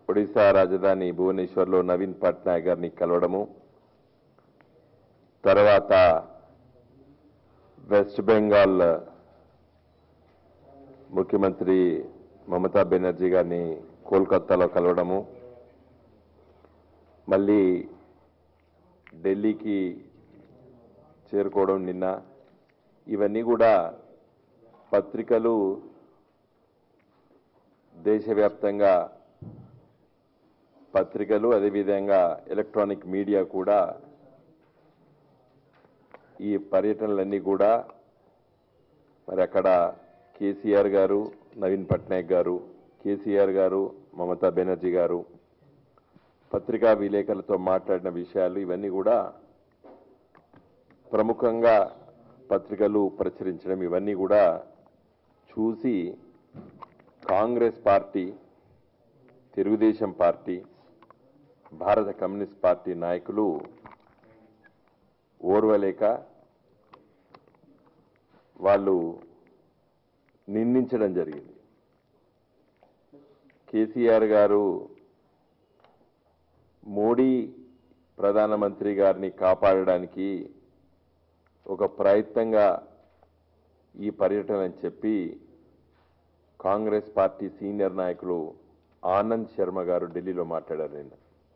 ఒడిశా రాజధాని భువనేశ్వర్లో నవీన్ పట్నాయక్ గారిని కలవడము తర్వాత వెస్ట్ బెంగాల్ ముఖ్యమంత్రి మమతా బెనర్జీ గారిని కోల్కతాలో కలవడము మళ్ళీ ఢిల్లీకి చేరుకోవడం నిన్న ఇవన్నీ కూడా పత్రికలు దేశవ్యాప్తంగా పత్రికలు అదేవిధంగా ఎలక్ట్రానిక్ మీడియా కూడా ఈ పర్యటనలన్నీ కూడా మరి అక్కడ కేసీఆర్ గారు నవీన్ పట్నాయక్ గారు కేసీఆర్ గారు మమతా బెనర్జీ గారు పత్రికా విలేకరులతో మాట్లాడిన విషయాలు ఇవన్నీ కూడా ప్రముఖంగా పత్రికలు ప్రచురించడం ఇవన్నీ కూడా చూసి Congress party Telugu Desam party Bharata communist party నాయకులు ఓర్వలేక వాళ్ళు నిందించడం జరిగింది కేసీఆర్ గారు మోడీ ప్రధానమంత్రి గారిని కాపాడడానికి ఒక ప్రయత్నంగా ఈ పర్యటన అని చెప్పి కాంగ్రెస్ పార్టీ సీనియర్ నాయకులు ఆనంద్ శర్మ గారు ఢిల్లీలో మాట్లాడారు నిన్న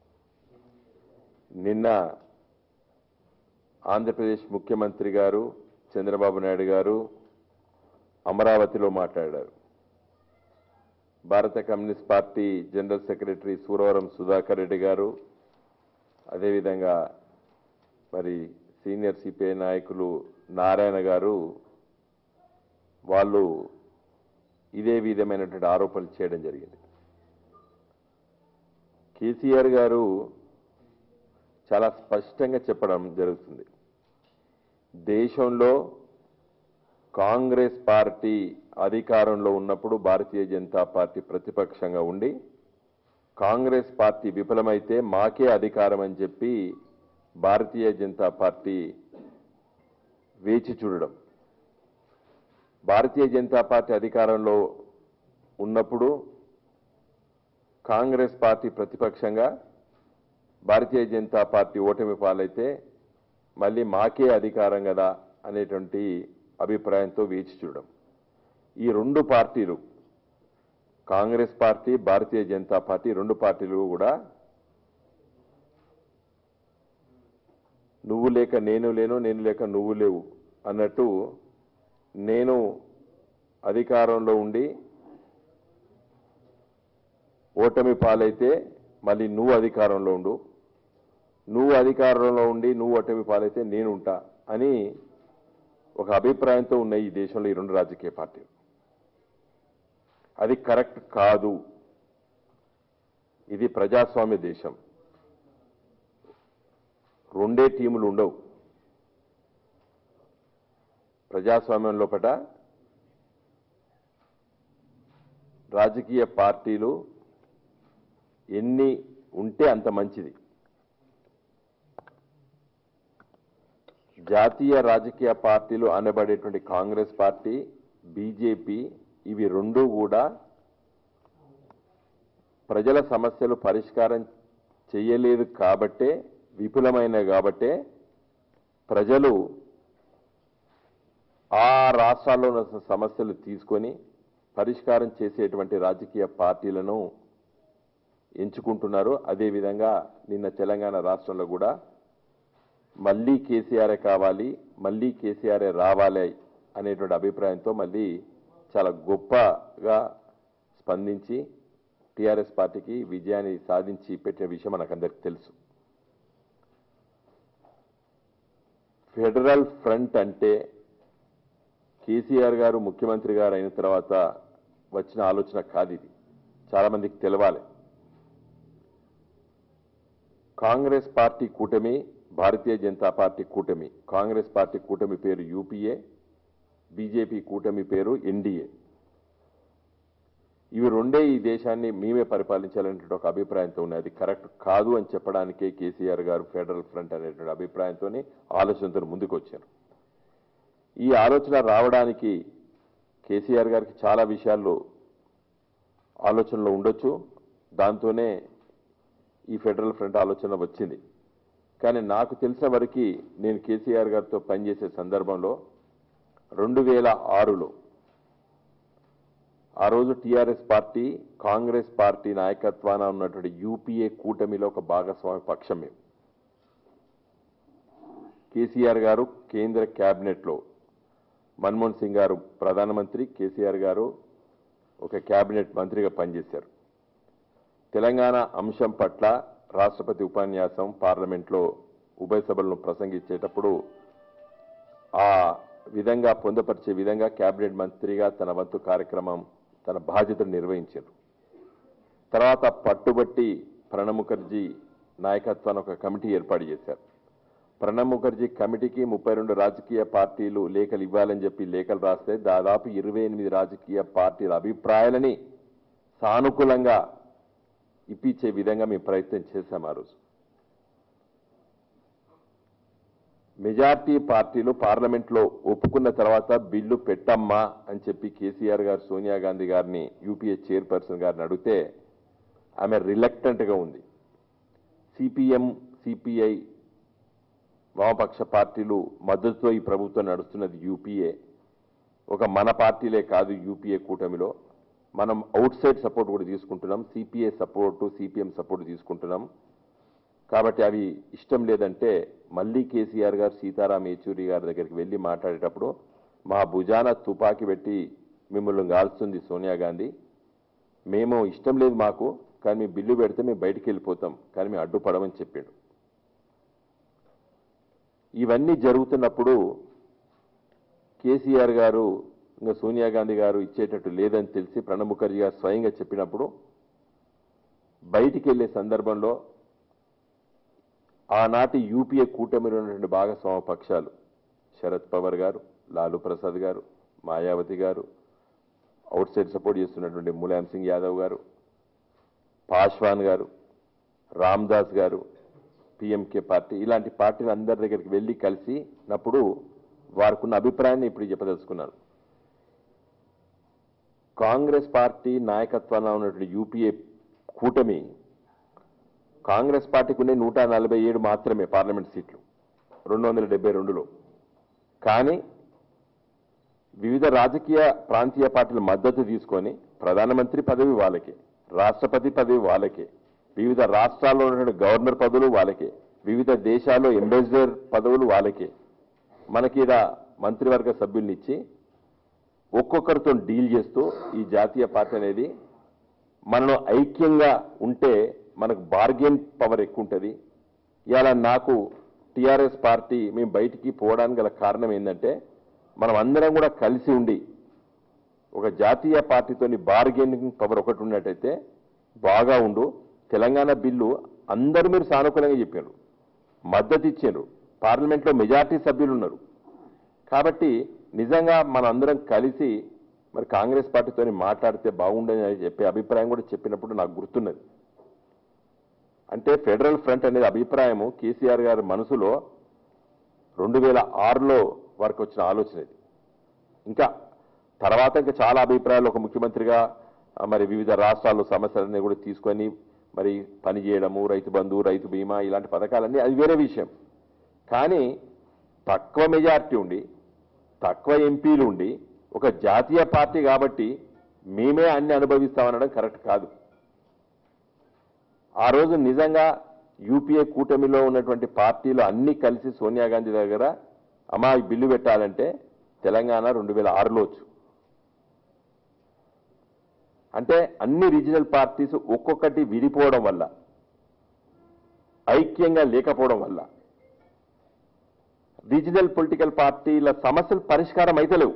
నిన్న ఆంధ్రప్రదేశ్ ముఖ్యమంత్రి గారు చంద్రబాబు నాయుడు గారు అమరావతిలో మాట్లాడారు Bharata communist party general secretary Suravaram Sudhakar Reddy garu అదేవిధంగా మరి సీనియర్ సిపిఐ నాయకులు నారాయణ గారు వాళ్ళు ఇదే విధమైనటువంటి ఆరోపణలు చేయడం జరిగింది కేసీఆర్ గారు చాలా స్పష్టంగా చెప్పడం జరుగుతుంది దేశంలో కాంగ్రెస్ పార్టీ అధికారంలో ఉన్నప్పుడు భారతీయ జనతా పార్టీ ప్రతిపక్షంగా ఉండి కాంగ్రెస్ పార్టీ విఫలమైతే మాకే అధికారం అని చెప్పి భారతీయ జనతా పార్టీ వేచి చూడడం భారతీయ జనతా పార్టీ అధికారంలో ఉన్నప్పుడు కాంగ్రెస్ పార్టీ ప్రతిపక్షంగా భారతీయ జనతా పార్టీ ఓటమి పాలైతే మళ్ళీ మాకే అధికారం కదా అనేటువంటి అభిప్రాయంతో వేచి చూడడం ఈ రెండు పార్టీలు కాంగ్రెస్ పార్టీ భారతీయ జనతా పార్టీ రెండు పార్టీలు కూడా నువ్వు లేక నేను లేను నేను లేక నువ్వు లేవు అన్నట్టు నేను అధికారంలో ఉండి ఓటమి పాలైతే మళ్ళీ నువ్వు అధికారంలో ఉండు నువ్వు అధికారంలో ఉండి నువ్వు ఓటమి పాలైతే నేను ఉంటా అని ఒక అభిప్రాయంతో ఉన్నాయి ఈ దేశంలో ఈ రెండు రాజకీయ పార్టీలు అది కరెక్ట్ కాదు ఇది ప్రజాస్వామ్య దేశం రెండే టీములు ఉండవు ప్రజాస్వామ్యం లోపట రాజకీయ పార్టీలు ఎన్ని ఉంటే అంత మంచిది జాతీయ రాజకీయ పార్టీలు అనబడేటువంటి కాంగ్రెస్ పార్టీ బీజేపీ ఇవి రెండు కూడా ప్రజల సమస్యలు పరిష్కారం చేయలేదు కాబట్టే విపులమైనవి కాబట్టే ప్రజలు ఆ రాష్ట్రాల్లో ఉన్న సమస్యలు తీసుకొని పరిష్కారం చేసేటువంటి రాజకీయ పార్టీలను ఎంచుకుంటున్నారు అదేవిధంగా నిన్న తెలంగాణ రాష్ట్రంలో కూడా మళ్ళీ కేసీఆరే కావాలి మళ్ళీ కేసీఆరే రావాలి అనేటువంటి అభిప్రాయంతో మళ్ళీ చాలా గొప్పగా స్పందించి టీఆర్ఎస్ పార్టీకి విజయాన్ని సాధించి పెట్టిన విషయం మనకందరికి తెలుసు ఫెడరల్ ఫ్రంట్ అంటే కేసీఆర్ గారు ముఖ్యమంత్రి గారు అయిన తర్వాత వచ్చిన ఆలోచన కాదు ఇది చాలా మందికి తెలవాలి కాంగ్రెస్ పార్టీ కూటమి భారతీయ జనతా పార్టీ కూటమి కాంగ్రెస్ పార్టీ కూటమి పేరు యూపీఏ బీజేపీ కూటమి పేరు ఎన్డీఏ ఇవి రెండే ఈ దేశాన్ని మేమే పరిపాలించాలనేటువంటి ఒక అభిప్రాయంతో ఉన్నాయి అది కరెక్ట్ కాదు అని చెప్పడానికే కేసీఆర్ గారు ఫెడరల్ ఫ్రంట్ అనేటువంటి అభిప్రాయంతో ఆలోచనతో ముందుకు వచ్చారు ఈ ఆలోచన రావడానికి కేసీఆర్ గారికి చాలా విషయాల్లో ఆలోచనలో ఉండొచ్చు దాంతోనే ఈ ఫెడరల్ ఫ్రంట్ ఆలోచన వచ్చింది కానీ నాకు తెలిసిన వరకు నేను కేసీఆర్ గారితో పనిచేసే సందర్భంలో రెండు వేల ఆరులో ఆ రోజు టీఆర్ఎస్ పార్టీ కాంగ్రెస్ పార్టీ నాయకత్వాన ఉన్నటువంటి యూపీఏ కూటమిలో ఒక భాగస్వామి పక్షం మేము కేసీఆర్ గారు కేంద్ర క్యాబినెట్లో మన్మోహన్ సింగ్ గారు ప్రధానమంత్రి కేసీఆర్ గారు ఒక క్యాబినెట్ మంత్రిగా పనిచేశారు తెలంగాణ అంశం పట్ల రాష్ట్రపతి ఉపన్యాసం పార్లమెంట్లో ఉభయ సభలను ప్రసంగించేటప్పుడు ఆ విధంగా పొందపరిచే విధంగా కేబినెట్ మంత్రిగా తన వంతు కార్యక్రమం తన బాధ్యతను నిర్వహించారు తర్వాత పట్టుబట్టి ప్రణబ్ ముఖర్జీ నాయకత్వాన్ని ఒక కమిటీ ఏర్పాటు చేశారు ప్రణబ్ ముఖర్జీ కమిటీకి ముప్పై రెండు రాజకీయ పార్టీలు లేఖలు ఇవ్వాలని చెప్పి లేఖలు రాస్తే దాదాపు ఇరవై ఎనిమిది రాజకీయ పార్టీల అభిప్రాయాలని సానుకూలంగా ఇప్పించే విధంగా మేము ప్రయత్నం చేశాం ఆ రోజు మెజార్టీ పార్టీలు పార్లమెంట్లో ఒప్పుకున్న తర్వాత బిల్లు పెట్టమ్మా అని చెప్పి కేసీఆర్ గారు సోనియా గాంధీ గారిని యూపీఏ చైర్పర్సన్ గారిని అడిగితే ఆమె రిలక్టెంట్గా ఉంది సిపిఎం సిపిఐ వామపక్ష పార్టీలు మద్దతుతో ఈ ప్రభుత్వం నడుస్తున్నది యూపీఏ ఒక మన పార్టీలే కాదు యూపీఏ కూటమిలో మనం అవుట్ సైడ్ సపోర్ట్ కూడా తీసుకుంటున్నాం సిపిఐ సపోర్టు సిపిఎం సపోర్ట్ తీసుకుంటున్నాం కాబట్టి అవి ఇష్టం లేదంటే మళ్ళీ కేసీఆర్ గారు సీతారాం యేచూరి గారి దగ్గరికి వెళ్ళి మాట్లాడేటప్పుడు మా భుజాన తుపాకీ పెట్టి మిమ్మల్ని కాల్స్తుంది సోనియా గాంధీ మేము ఇష్టం లేదు మాకు కానీ మీ బిల్లు పెడితే మేము బయటికి వెళ్ళిపోతాం కానీ మేము అడ్డుపడమని చెప్పాడు ఇవన్నీ జరుగుతున్నప్పుడు కేసీఆర్ గారు ఇంకా సోనియా గాంధీ గారు ఇచ్చేటట్టు లేదని తెలిసి ప్రణబ్ ముఖర్జీ గారు స్వయంగా చెప్పినప్పుడు బయటికి వెళ్ళే సందర్భంలో ఆనాటి యూపీఏ కూటమిలో ఉన్నటువంటి భాగస్వామ పక్షాలు శరద్ పవార్ గారు లాలూ ప్రసాద్ గారు మాయావతి గారు అవుట్ సైడ్ సపోర్ట్ చేస్తున్నటువంటి ములాయం సింగ్ యాదవ్ గారు పాశ్వాన్ గారు రామ్దాస్ గారు పిఎంకే పార్టీ ఇలాంటి పార్టీలు అందరి దగ్గరికి వెళ్ళి కలిసినప్పుడు వారికి ఉన్న అభిప్రాయాన్ని ఇప్పుడు చెప్పదలుచుకున్నాను కాంగ్రెస్ పార్టీ నాయకత్వంలో ఉన్నటువంటి యూపీఏ కూటమి కాంగ్రెస్ పార్టీకి ఉండే నూట నలభై ఏడు మాత్రమే పార్లమెంట్ సీట్లు రెండు వందల డెబ్బై రెండులో కానీ వివిధ రాజకీయ ప్రాంతీయ పార్టీల మద్దతు తీసుకొని ప్రధానమంత్రి పదవి వాళ్ళకే రాష్ట్రపతి పదవి వాళ్ళకే వివిధ రాష్ట్రాల్లో ఉన్నటువంటి గవర్నర్ పదవులు వాళ్ళకే వివిధ దేశాల్లో అంబాసిడర్ పదవులు వాళ్ళకే మనకి ఈడ మంత్రివర్గ సభ్యుల్ని ఇచ్చి ఒక్కొక్కరితో డీల్ చేస్తూ ఈ జాతీయ పార్టీ అనేది మనలో ఐక్యంగా ఉంటే మనకు బార్గెన్ పవర్ ఎక్కువ ఉంటుంది ఇవాళ నాకు టీఆర్ఎస్ పార్టీ మేము బయటికి పోవడానికి గల కారణం ఏంటంటే మనం అందరం కూడా కలిసి ఉండి ఒక జాతీయ పార్టీతోని బార్గెనింగ్ పవర్ ఒకటి ఉన్నట్టయితే బాగా ఉండు తెలంగాణ బిల్లు అందరూ మీరు సానుకూలంగా చెప్పారు మద్దతు ఇచ్చారు పార్లమెంట్లో మెజార్టీ సభ్యులు ఉన్నారు కాబట్టి నిజంగా మన అందరం కలిసి మరి కాంగ్రెస్ పార్టీతో మాట్లాడితే బాగుండని అని చెప్పే అభిప్రాయం కూడా చెప్పినప్పుడు నాకు గుర్తున్నది అంటే ఫెడరల్ ఫ్రంట్ అనేది అభిప్రాయము కేసీఆర్ గారి మనసులో రెండు వేల ఆరులో వారికి వచ్చిన ఆలోచన ఇది ఇంకా తర్వాత ఇంకా చాలా అభిప్రాయాలు ఒక ముఖ్యమంత్రిగా ఆ, మరి వివిధ రాష్ట్రాల్లో సమస్యలన్నీ కూడా తీసుకొని మరి పని చేయడము రైతు బంధు రైతు బీమా ఇలాంటి పథకాలన్నీ అది వేరే విషయం కానీ తక్కువ మెజార్టీ ఉండి తక్కువ ఎంపీలు ఉండి ఒక జాతీయ పార్టీ కాబట్టి మేమే అన్ని అనుభవిస్తామనడం కరెక్ట్ కాదు ఆ రోజు నిజంగా యూపీఏ కూటమిలో ఉన్నటువంటి పార్టీలు అన్ని కలిసి సోనియా గాంధీ దగ్గర అమ్మా ఈ బిల్లు పెట్టాలంటే తెలంగాణ రెండు వేల ఆరులో వచ్చు అంటే అన్ని రీజనల్ పార్టీస్ ఒక్కొక్కటి విడిపోవడం వల్ల ఐక్యంగా లేకపోవడం వల్ల రీజనల్ పొలిటికల్ పార్టీల సమస్యలు పరిష్కారం అయితలేవు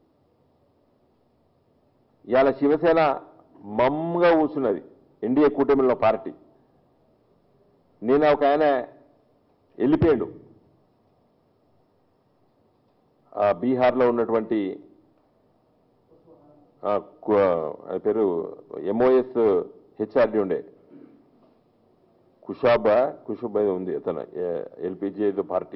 ఇవాళ శివసేన మమ్ముగా కూర్చున్నది ఎన్డీఏ కూటమిలో పార్టీ నేను ఒక ఆయన వెళ్ళిపోయాడు ఆ బీహార్లో ఉన్నటువంటి ఆ, కు- ఆయన పేరు ఎంఓఎస్ హెచ్ఆర్డి ఉండే కుషాబా కుషుబ్ ఏదో ఉంది అతను ఎల్పిజి ఏదో పార్టీ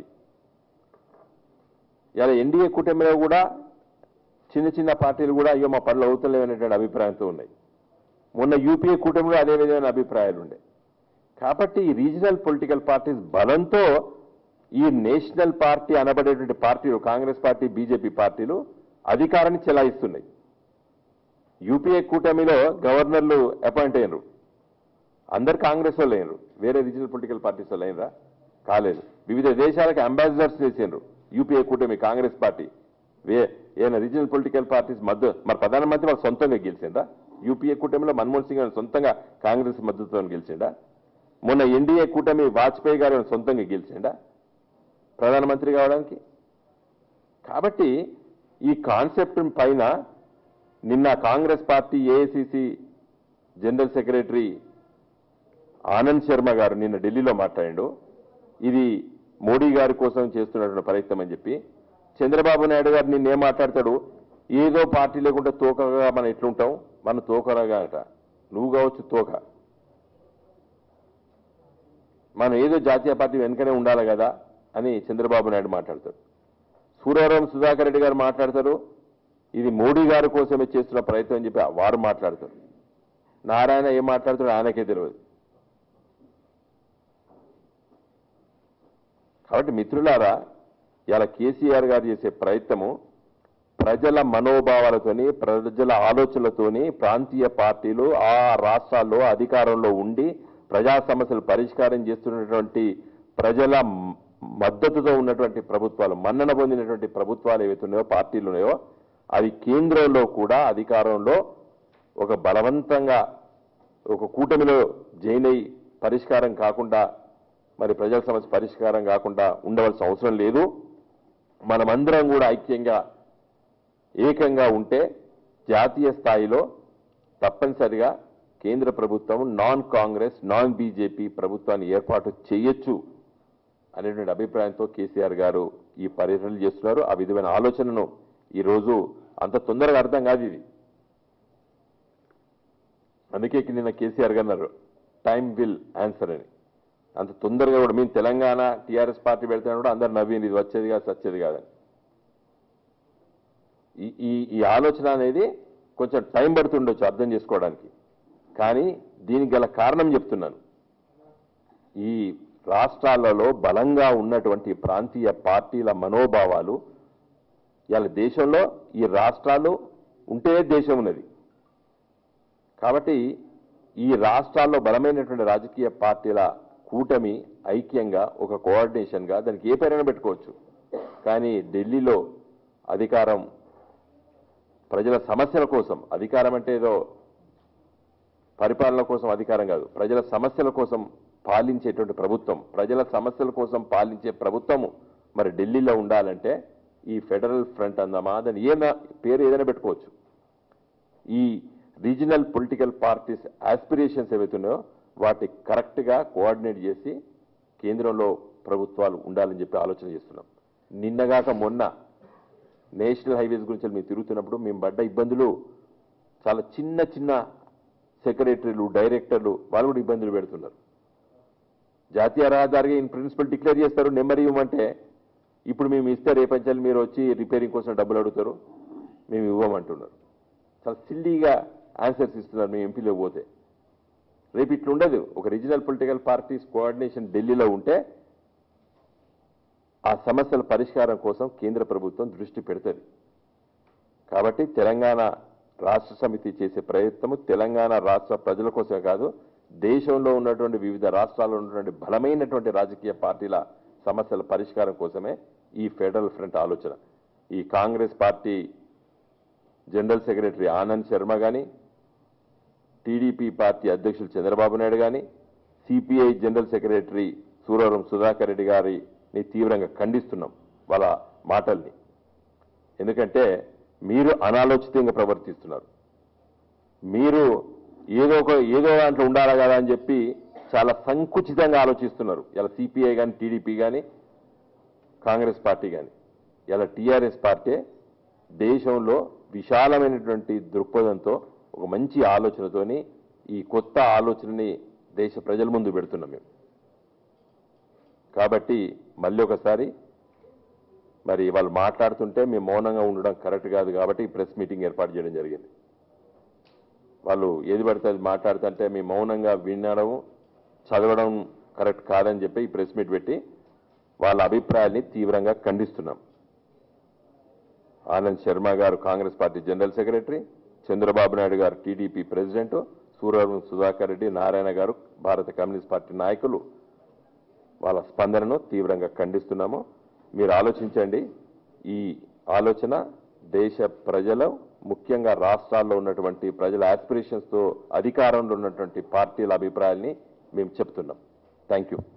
ఇలా ఎన్డీఏ కూటమిలో కూడా చిన్న చిన్న పార్టీలు కూడా అయ్యో మా పనులు అవుతలేవు అనేటువంటి అభిప్రాయంతో ఉన్నాయి మొన్న యూపీఏ కూటమిలో అదే విధమైన అభిప్రాయాలు ఉండే కాబట్టి ఈ రీజనల్ పొలిటికల్ పార్టీస్ బలంతో ఈ నేషనల్ పార్టీ అనబడేటువంటి పార్టీలు కాంగ్రెస్ పార్టీ బీజేపీ పార్టీలు అధికారాన్ని చెలాయిస్తున్నాయి యూపీఏ కూటమిలో గవర్నర్లు అపాయింట్ అయ్యారు అందరు కాంగ్రెస్ వాళ్ళు అయినరు వేరే రీజనల్ పొలిటికల్ పార్టీస్ వాళ్ళు అయినరా కాలేదు వివిధ దేశాలకు అంబాసిడర్స్ చేసిండ్రు యూపీఏ కూటమి కాంగ్రెస్ పార్టీ వే ఏమైనా రీజనల్ పొలిటికల్ పార్టీస్ మద్దతు మరి ప్రధానమంత్రి వాళ్ళు సొంతంగా గెలిచిండా యూపీఏ కూటమిలో మన్మోహన్ సింగ్ ఆయన సొంతంగా కాంగ్రెస్ మద్దతుతో గెలిచిండా మొన్న ఎన్డీఏ కూటమి వాజ్పేయి గారు ఏమైనా సొంతంగా గెలిచిండా ప్రధానమంత్రి కావడానికి కాబట్టి ఈ కాన్సెప్ట్ పైన నిన్న Congress party AICC general secretary Anand Sharma garu నిన్న ఢిల్లీలో మాట్లాడిండు ఇది మోడీ గారి కోసం చేస్తున్నటువంటి ప్రయత్నం అని చెప్పి చంద్రబాబు నాయుడు గారు నిన్నేం మాట్లాడతాడు ఏదో పార్టీ లేకుండా తోకగా మనం ఎట్లుంటాం మనం తోకరాగా అట నువ్వు కావచ్చు తోక మనం ఏదో జాతీయ పార్టీ వెనుకనే ఉండాలి కదా అని చంద్రబాబు నాయుడు మాట్లాడతాడు సూర్యవరం సుధాకర్ రెడ్డి గారు మాట్లాడతారు ఇది మోడీ గారి కోసమే చేస్తున్న ప్రయత్నం అని చెప్పి వారు మాట్లాడతారు నారాయణ ఏం మాట్లాడుతాడో ఆయనకే తెలియదు కాబట్టి మిత్రులారా ఇలా కేసీఆర్ గారు చేసే ప్రయత్నము ప్రజల మనోభావాలతోని ప్రజల ఆలోచనలతోని ప్రాంతీయ పార్టీలు ఆ రాష్ట్రాల్లో అధికారంలో ఉండి ప్రజా సమస్యలు పరిష్కారం చేస్తున్నటువంటి ప్రజల మ- మద్దతుతో ఉన్నటువంటి ప్రభుత్వాలు మన్నన పొందినటువంటి ప్రభుత్వాలు ఏవైతే ఉన్నాయో పార్టీలు ఉన్నాయో అవి కేంద్రంలో కూడా అధికారంలో ఒక బలవంతంగా ఒక కూటమిలో జైన్ అయి పరిష్కారం కాకుండా మరి ప్రజల సమస్య పరిష్కారం కాకుండా ఉండవలసిన అవసరం లేదు మనమందరం కూడా ఐక్యంగా ఏకంగా ఉంటే జాతీయ స్థాయిలో తప్పనిసరిగా కేంద్ర ప్రభుత్వం నాన్ కాంగ్రెస్ నాన్ బీజేపీ ప్రభుత్వాన్ని ఏర్పాటు చేయొచ్చు అనేటువంటి అభిప్రాయంతో కేసీఆర్ గారు ఈ పర్యటనలు చేస్తున్నారు ఆ విధమైన ఆలోచనను ఈరోజు అంత తొందరగా అర్థం కాదు ఇది అందుకే నిన్న కేసీఆర్ గారు అన్నారు టైం విల్ ఆన్సర్ అని అంత తొందరగా కూడా మేము తెలంగాణ టీఆర్ఎస్ పార్టీ పెడితే కూడా అందరు నవ్వింది ఇది వచ్చేది కాదు సచ్చేది కాదని ఈ ఈ ఈ ఆలోచన అనేది కొంచెం టైం పడుతుండొచ్చు అర్థం చేసుకోవడానికి కానీ దీనికి గల కారణం చెప్తున్నాను ఈ రాష్ట్రాలలో బలంగా ఉన్నటువంటి ప్రాంతీయ పార్టీల మనోభావాలు ఇవాళ దేశంలో ఈ రాష్ట్రాలు ఉంటే దేశం ఉన్నది కాబట్టి ఈ రాష్ట్రాల్లో బలమైనటువంటి రాజకీయ పార్టీల కూటమి ఐక్యంగా ఒక కోఆర్డినేషన్గా దానికి ఏ పేరైనా పెట్టుకోవచ్చు కానీ ఢిల్లీలో అధికారం ప్రజల సమస్యల కోసం అధికారం అంటే ఏదో పరిపాలన కోసం అధికారం కాదు ప్రజల సమస్యల కోసం పాలించేటువంటి ప్రభుత్వం ప్రజల సమస్యల కోసం పాలించే ప్రభుత్వము మరి ఢిల్లీలో ఉండాలంటే ఈ ఫెడరల్ ఫ్రంట్ అందామా దాని ఏమైనా పేరు ఏదైనా పెట్టుకోవచ్చు ఈ రీజనల్ పొలిటికల్ పార్టీస్ ఆస్పిరేషన్స్ ఏవైతున్నాయో వాటి కరెక్ట్గా కోఆర్డినేట్ చేసి కేంద్రంలో ప్రభుత్వాలు ఉండాలని చెప్పి ఆలోచన చేస్తున్నాం నిన్నగాక మొన్న నేషనల్ హైవేస్ గురించి మేము తిరుగుతున్నప్పుడు మేము పడ్డ ఇబ్బందులు చాలా చిన్న చిన్న సెక్రటరీలు డైరెక్టర్లు వాళ్ళు కూడా ఇబ్బందులు పెడుతున్నారు జాతీయ రహదారికి ఇన్ ప్రిన్సిపల్ డిక్లేర్ చేస్తారు నెంబర్ ఇవ్వమంటే ఇప్పుడు మేము ఇస్తే రేపంచాలి మీరు వచ్చి రిపేరింగ్ కోసం డబ్బులు అడుగుతారు మేము ఇవ్వమంటున్నారు చాలా సిల్లీగా ఆన్సర్స్ ఇస్తున్నారు మేము ఎంపీలో పోతే రేపు ఇట్లా ఉండదు ఒక రీజనల్ పొలిటికల్ పార్టీస్ కోఆర్డినేషన్ ఢిల్లీలో ఉంటే ఆ సమస్యల పరిష్కారం కోసం కేంద్ర ప్రభుత్వం దృష్టి పెడుతుంది కాబట్టి తెలంగాణ రాష్ట్ర సమితి చేసే ప్రయత్నము తెలంగాణ రాష్ట్ర ప్రజల కోసమే కాదు దేశంలో ఉన్నటువంటి వివిధ రాష్ట్రాల్లో ఉన్నటువంటి బలమైనటువంటి రాజకీయ పార్టీల సమస్యల పరిష్కారం కోసమే ఈ ఫెడరల్ ఫ్రంట్ ఆలోచన ఈ Congress party general secretary Anand Sharma కానీ టీడీపీ పార్టీ అధ్యక్షులు చంద్రబాబు నాయుడు కానీ CPI general secretary Suravaram Sudhakar Reddy గారిని తీవ్రంగా ఖండిస్తున్నాం వాళ్ళ మాటల్ని ఎందుకంటే మీరు అనాలోచితంగా ప్రవర్తిస్తున్నారు మీరు ఏదో ఒక ఏదో దాంట్లో ఉండాలి కదా అని చెప్పి చాలా సంకుచితంగా ఆలోచిస్తున్నారు ఇలా సిపిఐ కానీ టీడీపీ కానీ కాంగ్రెస్ పార్టీ కానీ ఇలా టీఆర్ఎస్ పార్టీ దేశంలో విశాలమైనటువంటి దృక్పథంతో ఒక మంచి ఆలోచనతోని ఈ కొత్త ఆలోచనని దేశ ప్రజల ముందు పెడుతున్నాం మేము కాబట్టి మళ్ళీ ఒకసారి మరి వాళ్ళు మాట్లాడుతుంటే మేము మౌనంగా ఉండడం కరెక్ట్ కాదు కాబట్టి ఈ ప్రెస్ మీటింగ్ ఏర్పాటు చేయడం జరిగింది వాళ్ళు ఏది పడితే అది మాట్లాడుతుంటే మీ మౌనంగా వినడం చదవడం కరెక్ట్ కాదని చెప్పి ఈ ప్రెస్ మీట్ పెట్టి వాళ్ళ అభిప్రాయాల్ని తీవ్రంగా ఖండిస్తున్నాం Anand Sharma garu Congress party general secretary Chandrababu Naidu garu TDP president Suryavaram Sudhakar Reddy Narayana garu Bharata communist party నాయకులు వాళ్ళ స్పందనను తీవ్రంగా ఖండిస్తున్నాము మీరు ఆలోచించండి ఈ ఆలోచన దేశ ప్రజలు ముఖ్యంగా రాష్ట్రాల్లో ఉన్నటువంటి ప్రజల ఆస్పిరేషన్స్తో అధికారంలో ఉన్నటువంటి పార్టీల అభిప్రాయాల్ని మేము చెప్తున్నాం థ్యాంక్ యూ